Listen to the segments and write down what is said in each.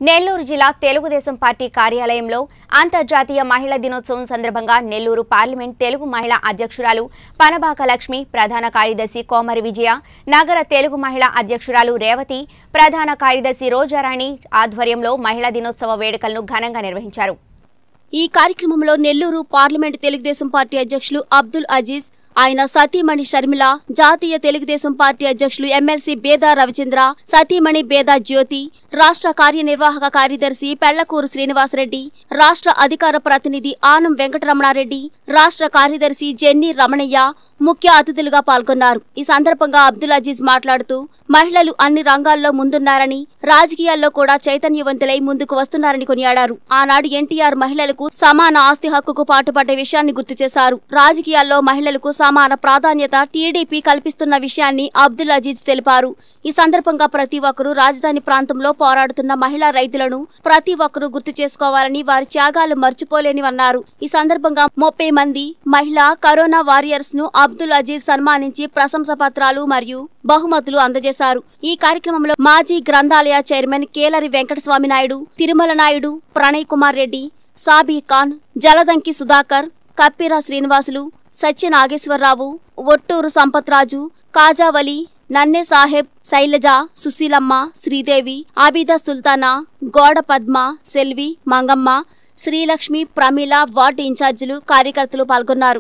నెల్లూరు జిల్లా తెలుగుదేశం పార్టీ కార్యాలయంలో అంతర్జాతీయ మహిళా దినోత్సవం సందర్భంగా నెల్లూరు పార్లమెంట్ తెలుగు మహిళా అధ్యక్షురాలు పనబాక లక్ష్మి ప్రధాన కార్యదర్శి కోమరి విజయ నగర తెలుగు మహిళా అధ్యక్షురాలు రేవతి ప్రధాన కార్యదర్శి రోజారాణి ఆధ్వర్యంలో మహిళా దినోత్సవ వేడుకలను ఘనంగా నిర్వహించారు ఈ కార్యక్రమంలో నెల్లూరు పార్లమెంట్ తెలుగుదేశం పార్టీ అధ్యక్షులు అబ్దుల్ అజీజ్ ఆయన సతీమణి షర్మిల జాతీయ తెలుగుదేశం పార్టీ అధ్యక్షులు ఎమ్మెల్సీ బేదా రవిచంద్ర సతీమణి బేదా జ్యోతి రాష్ట్ర కార్యనిర్వాహక కార్యదర్శి పెళ్లకూరు శ్రీనివాసరెడ్డి రాష్ట్ర అధికార ప్రతినిధి ఆనం వెంకటరమణారెడ్డి రాష్ట్ర కార్యదర్శి జెన్నీ రమణయ్య ముఖ్య అతిథులుగా పాల్గొన్నారు ఈ సందర్భంగా అబ్దుల్ అజీజ్ మాట్లాడుతూ మహిళలు అన్ని రంగాల్లో ముందున్నారని రాజకీయాల్లో కూడా చైతన్యవంతులై ముందుకు వస్తున్నారని కొనియాడారు ఆనాడు ఎన్టీఆర్ మహిళలకు సమాన ఆస్తి హక్కుకు పాటుపడ్డ విషయాన్ని గుర్తు చేశారు రాజకీయాల్లో మహిళలకు సమాన ప్రాధాన్యత టీడీపీ కల్పిస్తున్న విషయాన్ని అబ్దుల్ అజీజ్ తెలిపారు ఈ సందర్భంగా ప్రతి ఒక్కరూ రాజధాని ప్రాంతంలో పోరాడుతున్న మహిళా రైతులను ప్రతి ఒక్కరూ గుర్తు చేసుకోవాలని వారి త్యాగాలు మర్చిపోలేనివన్నారు ఈ సందర్భంగా ముప్పై మంది మహిళా కరోనా వారియర్స్ ను అబ్దుల్ అజీజ్ సన్మానించి ప్రశంస పత్రాలు మరియు బహుమతులు అందజేశారు ఈ కార్యక్రమంలో మాజీ గ్రంథాలయ చైర్మన్ కేలరి వెంకటస్వామి నాయుడు తిరుమల నాయుడు ప్రణయ్ కుమార్ రెడ్డి సాబీ ఖాన్ జలదంకి సుధాకర్ కప్పిరా శ్రీనివాసులు సత్య నాగేశ్వరరావు ఒట్టూరు సంపత్రాజు కాజావలి నన్నె సాహెబ్ శైలజ సుశీలమ్మ శ్రీదేవి ఆబిద సుల్తానా గోడ పద్మ సెల్వి మంగమ్మ శ్రీలక్ష్మి ప్రమీల వార్డు ఇన్ఛార్జీలు కార్యకర్తలు పాల్గొన్నారు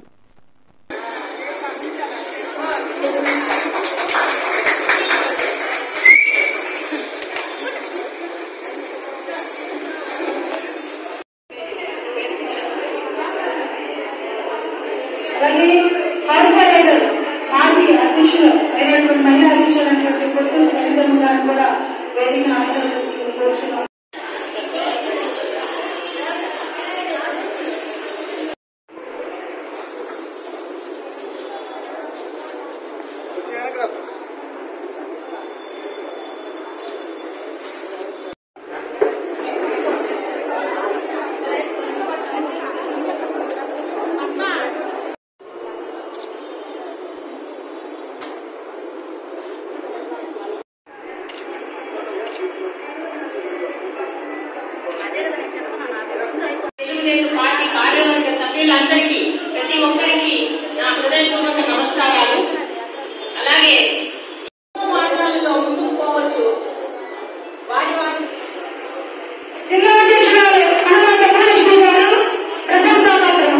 అలాగే కార్పొరేటర్ మాజీ అధ్యక్షులు అయినటువంటి మహిళా అధ్యక్షులు అయినటువంటి కొత్తూరు శైలజమ్మ గారు కూడా వేదిక అలంకరించింది కోరుచున్నాం తెలుగుదేశం పార్టీ కార్యవర్గ సభ్యులందరికీ ప్రతి ఒక్కరికి నా హృదయపూర్వక నమస్కారాలు అలాగే ఎన్నో మార్గాలలో ముందుకు పోవచ్చు వారి వారి జిల్లా అధ్యక్షురాలు హనుమంత మహాలక్ష్మి గారు ప్రశంసాపత్రం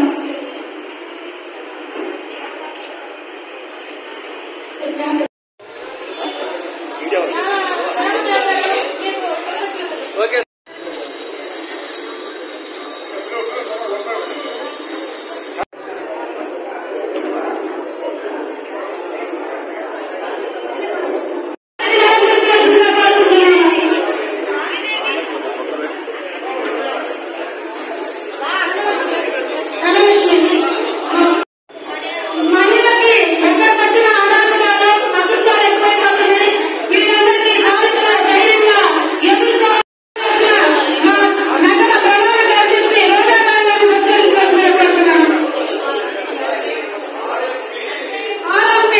మహిళకి ఎక్కడ పట్టిన అరాచకాలు అతృత్వాలు ఎక్కువైపోతున్నాయి వీటందరికీ బాధ్యత ధైర్యంగా ఎదుర్కోవాల్సిన మా నగర ప్రధాన కార్యదర్శి రోజారావు గారిని సత్కరించవలసిందిగా కోరుతున్నాను ఆర్ఎంపీ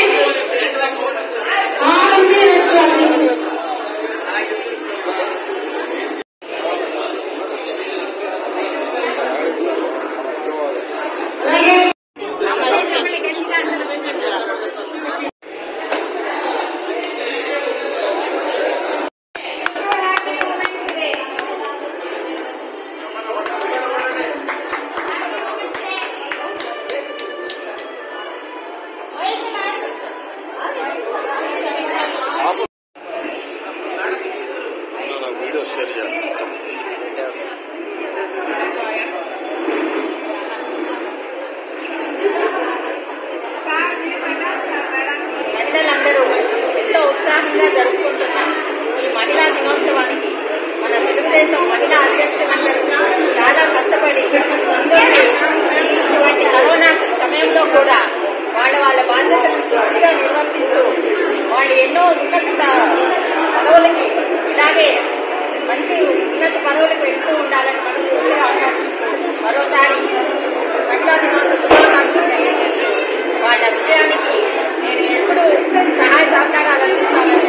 ఆర్ఎంపీ రెడ్ క్రాస్ అలాగే నాకు వీడియో షేర్ చేయాలి మహిళలందరూ ఎంతో ఉత్సాహంగా జరుపుకుంటున్న ఈ మహిళా దినోత్సవానికి మన తెలుగుదేశం మహిళా అధ్యక్షులందరూ చాలా కష్టపడి ముందుండి ఈ ఇటువంటి కరోనా సమయంలో కూడా వాళ్ళ వాళ్ళ బాధ్యతలను పూర్తిగా నిర్వర్తిస్తూ వాళ్ళు ఎన్నో ఉన్నత పదవులకి ఇలాగే మంచి ఉన్నత పదవులకు వెళ్తూ ఉండాలని మనస్ఫూర్తిగా ఆకాంక్షిస్తూ మరోసారి మహిళా దినోత్సవ శుభాకాంక్షలు తెలియజేస్తూ వాళ్ళ విజయానికి నేను ఎప్పుడూ సహాయ సహకారాలు అందిస్తానని